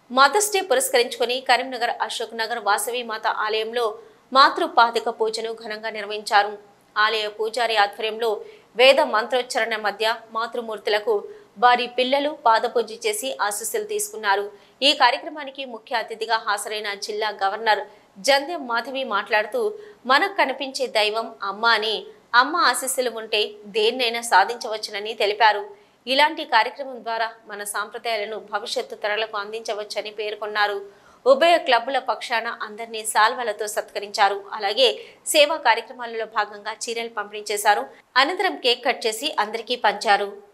mothers day పురస్కరించుకొని కరీంనగర్ అశోక్ నగర్ వాసవి మాత ఆలయంలో మాతృ పాతిక పూజను ఘనంగా నిర్వహించారు ఆలయ పూజారి ఆధ్వర్యంలో వేద మంత్రోచ్చరణ మధ్య మాతృమూర్తులకు వారి పిల్లలు పాదపూజ చేసి ఆశీస్సులు తీసుకున్నారు ఈ కార్యక్రమానికి ముఖ్య అతిథిగా హాజరైన జిల్లా గవర్నర్ జంధ్యం మాధవి మాట్లాడుతూ మనకు కనిపించే దైవం అమ్మ అని అమ్మ ఆశీస్సులు ఉంటే దేన్నైనా సాధించవచ్చునని తెలిపారు ఇలాంటి కార్యక్రమం ద్వారా మన సాంప్రదాయాలను భవిష్యత్తు తరాలకు అందించవచ్చని పేర్కొన్నారు ఉభయ క్లబ్బుల పక్షాన అందరినీ సాల్వలతో సత్కరించారు అలాగే సేవా కార్యక్రమాలలో భాగంగా చీరలు పంపిణీ చేశారు అనంతరం కేక్ కట్ చేసి అందరికీ పంచారు